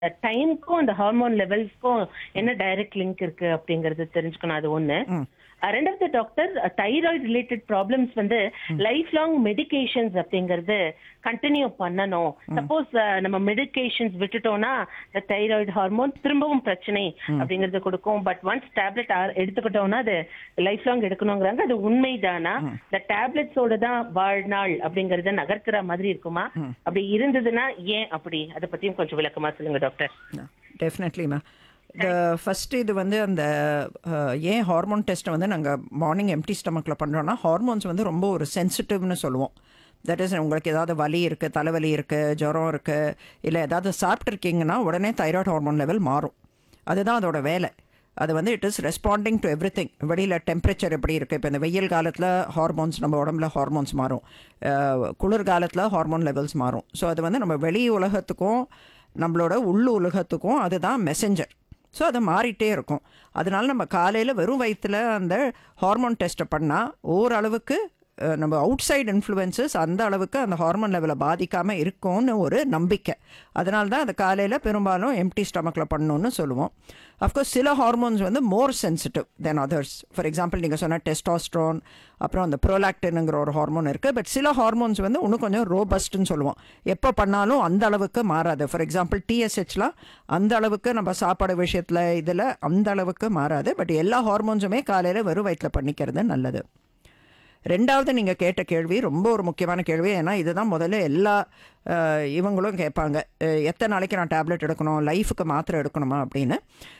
டைம்க்கும் அந்த ஹார்மோன் லெவல்ஸ்க்கும் என்ன direct link இருக்கு அப்படிங்கறது தெரிஞ்சுக்கணும் அது ஒண்ணு அஹ் ரெண்டாவது டாக்டர் தைராய்டு ரிலேட்டட் ப்ராப்ளம்ஸ் வந்து லைஃப் லாங் மெடிகேஷன்ஸ் அப்படிங்கறது கண்டினியூ பண்ணணும் சப்போஸ் நம்ம மெடிகேஷன்ஸ் விட்டுட்டோம்னா இந்த தைராய்டு ஹார்மோன் திரும்பவும் பிரச்சனை அப்படிங்கறது கொடுக்கும் பட் ஒன்ஸ் டேப்லெட் எடுத்துக்கிட்டோம்னா அது லைஃப் லாங் எடுக்கணுங்கிறாங்க அது உண்மைதானா இந்த டேப்லெட்ஸோட தான் வாழ்நாள் அப்படிங்கறத நகர்த்துற மாதிரி இருக்குமா அப்படி இருந்ததுன்னா ஏன் அப்படி அதை பத்தியும் கொஞ்சம் விளக்கமா சொல்லுங்க டாக்டர் டெஃபினெட்லிமா இந்த ஃபஸ்ட்டு இது வந்து அந்த அஹ், ஏன் ஹார்மோன் டெஸ்ட்டை வந்து நாங்கள் மார்னிங் எம்டி ஸ்டமக்கில் பண்ணுறோன்னா ஹார்மோன்ஸ் வந்து ரொம்ப ஒரு சென்சிட்டிவ்னு சொல்லுவோம் தட் இஸ் உங்களுக்கு ஏதாவது வலி இருக்குது தலைவலி இருக்குது ஜுரம் இருக்குது இல்லை ஏதாவது சாப்பிட்ருக்கீங்கன்னா உடனே தைராய்டு ஹார்மோன் லெவல் மாறும் அதுதான் அதோட வேலை அது வந்து it is responding to everything வெளியில் டெம்பரேச்சர் எப்படி இருக்குது இப்போ இந்த வெயில் காலத்தில் ஹார்மோன்ஸ் நம்ம உடம்புல ஹார்மோன்ஸ் மாறும் அஹ், குளிர் காலத்தில் ஹார்மோன் லெவல்ஸ் மாறும் ஸோ அது வந்து நம்ம வெளி உலகத்துக்கும் நம்மளோட உள் உலகத்துக்கும் அதுதான் மெசஞ்சர் ஸோ அது மாறிட்டே இருக்கும் அதனால நம்ம காலையில் வெறும் வயிற்றில் அந்த ஹார்மோன் டெஸ்ட்டை பண்ணால் ஓரளவுக்கு அஹ், நம்ம அவுட் சைடு இன்ஃப்ளூயன்சஸ் அந்த அளவுக்கு அந்த ஹார்மோன் லெவலை பாதிக்காமல் இருக்கும்னு ஒரு நம்பிக்கை அதனால தான் அது காலையில் பெரும்பாலும் எம்டி ஸ்டமக்கில் பண்ணணும்னு சொல்லுவோம் அஃப்கோர்ஸ் சில ஹார்மோன்ஸ் வந்து more sensitive than others for example நீங்கள் சொன்ன டெஸ்டாஸ்ட்ரோன் அப்புறம் அந்த ப்ரோலாக்டினுங்கிற ஒரு ஹார்மோன் இருக்குது பட் சில ஹார்மோன்ஸ் வந்து இன்னும் கொஞ்சம் ரோபஸ்ட்னு சொல்லுவோம் எப்போ பண்ணாலும் அந்த அளவுக்கு மாறாது ஃபார் எக்ஸாம்பிள் டிஎஸ்ஹெச்லாம் அந்த அளவுக்கு நம்ம சாப்பாடு விஷயத்தில் இதில் அந்த அளவுக்கு மாறாது பட் எல்லா ஹார்மோன்ஸுமே காலையில் வெறும் வயிற்றில் பண்ணிக்கிறது நல்லது ரெண்டாவது நீங்கள் கேட்ட கேள்வி ரொம்ப ஒரு முக்கியமான கேள்வி ஏன்னா இதுதான் முதல்ல எல்லா அஹ், இவங்களும் கேட்பாங்க அஹ், எத்தனை நாளைக்கு நான் டேப்லெட் எடுக்கணும் லைஃபுக்கு மாத்திரை எடுக்கணுமா அப்படின்னு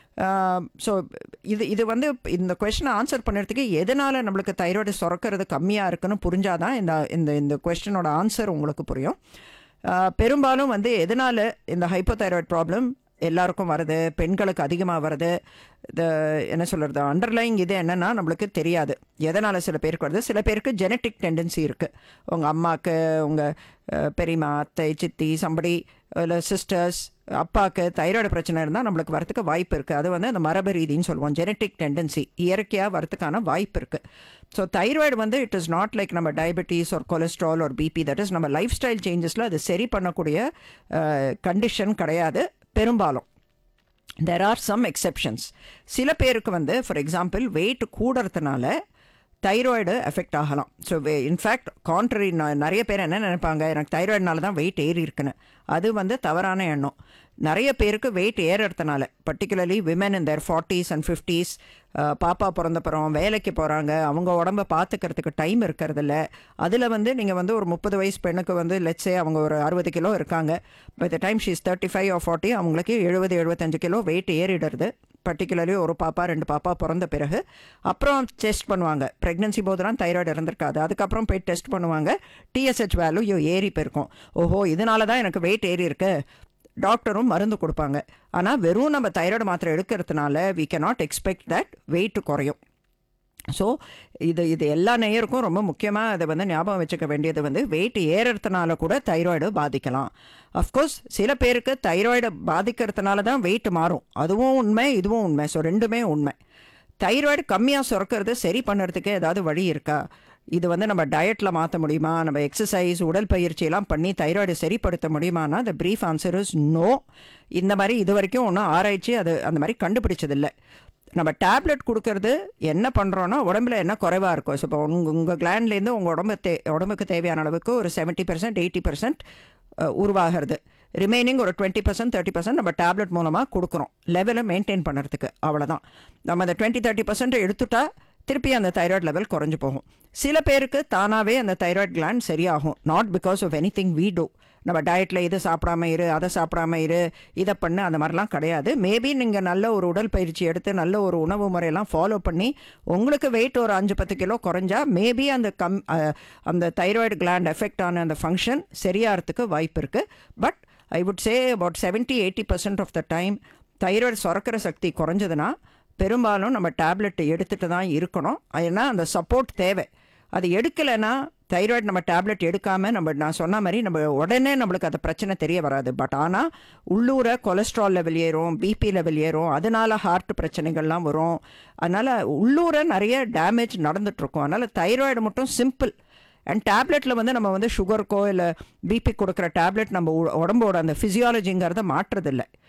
ஸோ இது இது வந்து இந்த கொஷனை ஆன்சர் பண்ணுறதுக்கு எதனால் நம்மளுக்கு தைராய்டு சுரக்கிறது கம்மியாக இருக்குன்னு புரிஞ்சாதான் இந்த இந்த இந்த கொஸ்டினோட ஆன்சர் உங்களுக்கு புரியும் அஹ், பெரும்பாலும் வந்து எதனால் இந்த ஹைப்போதைராய்டு ப்ராப்ளம் எல்லாருக்கும் வருது பெண்களுக்கு அதிகமாக வருது இந்த என்ன சொல்கிறது அண்டர்லைங் இது என்னென்னா நம்மளுக்கு தெரியாது எதனால் சில பேருக்கு வருது சில பேருக்கு ஜெனட்டிக் டெண்டன்சி இருக்குது உங்கள் அம்மாவுக்கு உங்கள் பெரியம்மா அத்தை சித்தி சம்படி இல்லை சிஸ்டர்ஸ் அப்பாவுக்கு தைராய்டு பிரச்சனை இருந்தால் நம்மளுக்கு வரத்துக்கு வாய்ப்பு இருக்குது அது வந்து அந்த மரபு ரீதின்னு சொல்லுவோம் ஜெனட்டிக் டெண்டன்சி இயற்கையாக வரத்துக்கான வாய்ப்பு இருக்குது ஸோ தைராய்டு வந்து இட் இஸ் நாட் லைக் நம்ம டயபெட்டிஸ் ஒரு கொலஸ்ட்ரால் ஒரு பிபி தட் இஸ் நம்ம லைஃப் ஸ்டைல் சேஞ்சஸில் அது சரி பண்ணக்கூடிய கண்டிஷன் கிடையாது பெரும்பாலும் தெர் ஆர் சம் எக்ஸெப்ஷன்ஸ் சில பேருக்கு வந்து ஃபார் எக்ஸாம்பிள் வெயிட் கூடுறதுனால தைராய்டு எஃபெக்ட் ஆகலாம் ஸோ இன்ஃபேக்ட் கான்ட்ரரி நிறைய பேர் என்ன நினைப்பாங்க எனக்கு தைராய்டுனால தான் வெயிட் ஏறி இருக்குன்னு அது வந்து தவறான எண்ணம் நிறைய பேருக்கு வெயிட் ஏறுறதுனால particularly women in their forties and fifties பாப்பா பிறந்தப்புறம் வேலைக்கு போகிறாங்க அவங்க உடம்ப பார்த்துக்கிறதுக்கு டைம் இருக்கிறதில்ல அதில் வந்து நீங்கள் வந்து ஒரு முப்பது வயசு பெண்ணுக்கு வந்து லெட்ஸே அவங்க ஒரு அறுபது கிலோ இருக்காங்க by the time she's thirty five or forty அவங்களுக்கு எழுபது எழுபத்தஞ்சு கிலோ வெயிட் ஏறிடுறது பர்டிகுலர்லி ஒரு பாப்பா ரெண்டு பாப்பா பிறந்த பிறகு அப்புறம் டெஸ்ட் பண்ணுவாங்க ப்ரெக்னன்சி போதெல்லாம் தைராய்டு இருந்திருக்காது அதுக்கப்புறம் போய் டெஸ்ட் பண்ணுவாங்க டிஎஸ்ஹெச் வேல்யூ ஏறி போயிருக்கும் ஓஹோ இதனால தான் எனக்கு வெயிட் ஏறி இருக்கு டாக்டரும் மருந்து கொடுப்பாங்க ஆனால் வெறும் நம்ம தைராய்டு மாத்திரை எடுக்கிறதுனால we cannot expect that weight குறையும் ஸோ இது இது எல்லா நேயருக்கும் ரொம்ப முக்கியமாக அதை வந்து ஞாபகம் வச்சுக்க வேண்டியது வந்து வெயிட் ஏறுறதுனால கூட தைராய்டு பாதிக்கலாம் அஃப்கோர்ஸ் சில பேருக்கு தைராய்டு பாதிக்கிறதுனால தான் வெயிட் மாறும் அதுவும் உண்மை இதுவும் உண்மை ஸோ ரெண்டுமே உண்மை தைராய்டு கம்மியாக சுரக்கிறது சரி பண்ணுறதுக்கு ஏதாவது வழி இருக்கா இது வந்து நம்ம டயட்டில் மாற்ற முடியுமா நம்ம எக்ஸசைஸ் உடற்பயிற்சியெல்லாம் பண்ணி தைராய்டு சரிப்படுத்த முடியுமானா the brief answer is no இந்த மாதிரி இது வரைக்கும் ஒன்றும் ஆராய்ச்சி அது அந்த மாதிரி கண்டுபிடிச்சதில்லை நம்ம டேப்லெட் கொடுக்கறது என்ன பண்ணுறோன்னா உடம்புல என்ன குறைவாக இருக்கும் ஸோ இப்போ உங்கள் உங்கள் கிளாண்ட்லேருந்து உங்கள் உடம்பு தே உடம்புக்கு தேவையான அளவுக்கு ஒரு செவன்ட்டி பர்சன்ட் எயிட்டி பர்சன்ட் உருவாகிறது ரிமைனிங் ஒரு டுவெண்ட்டி பர்சன்ட் தேர்ட்டி பர்சன்ட் நம்ம டேப்லெட் மூலமாக கொடுக்குறோம் லெவலை மெயின்டைன் பண்ணுறதுக்கு அவ்வளோதான் நம்ம அந்த டுவெண்ட்டி தேர்ட்டி பர்சன்ட் எடுத்துட்டா திருப்பி அந்த தைராய்டு லெவல் குறைஞ்சு போகும் சில பேருக்கு தானாகவே அந்த தைராய்டு கிளாண்ட் சரியாகும் not because of anything we do நம்ம டயட்டில் இது சாப்பிடாம இரு அதை சாப்பிடாம இரு இதை பண்ணு அந்த மாதிரிலாம் கிடையாது மேபி நீங்கள் நல்ல ஒரு உடற்பயிற்சி எடுத்து நல்ல ஒரு உணவு முறையெல்லாம் ஃபாலோ பண்ணி உங்களுக்கு வெயிட் ஒரு அஞ்சு பத்து கிலோ குறைஞ்சா மேபி அந்த கம் அஹ், அந்த தைராய்டு கிளாண்ட் எஃபெக்ட் ஆன அந்த ஃபங்க்ஷன் சரியாகிறதுக்கு வாய்ப்பு இருக்குது but I would say about seventy eighty percent of the time thyroid சுரக்கிற சக்தி குறைஞ்சதுன்னா பெரும்பாலும் நம்ம டேப்லெட் எடுத்துகிட்டு தான் இருக்கணும் ஏன்னா அந்த சப்போர்ட் தேவை அது எடுக்கலைன்னா தைராய்டு நம்ம டேப்லெட் எடுக்காமல் நம்ம நான் சொன்ன மாதிரி நம்ம உடனே நம்மளுக்கு அந்த பிரச்சனை தெரிய வராது பட் ஆனால் உள்ளூர கொலஸ்ட்ரால் லெவல் ஏறும் பிபி லெவல் ஏறும் அதனால ஹார்ட் பிரச்சனைகள்லாம் வரும் அதனால் உள்ளூர நிறைய டேமேஜ் நடந்துட்டுருக்கும் அதனால் தைராய்டு மட்டும் சிம்பிள் அண்ட் டேப்லெட்டில் வந்து நம்ம வந்து சுகருக்கோ இல்லை பிபி கொடுக்குற டேப்லெட் நம்ம உ- உடம்போட அந்த ஃபிசியாலஜிங்கிறத மாற்றுறதில்லை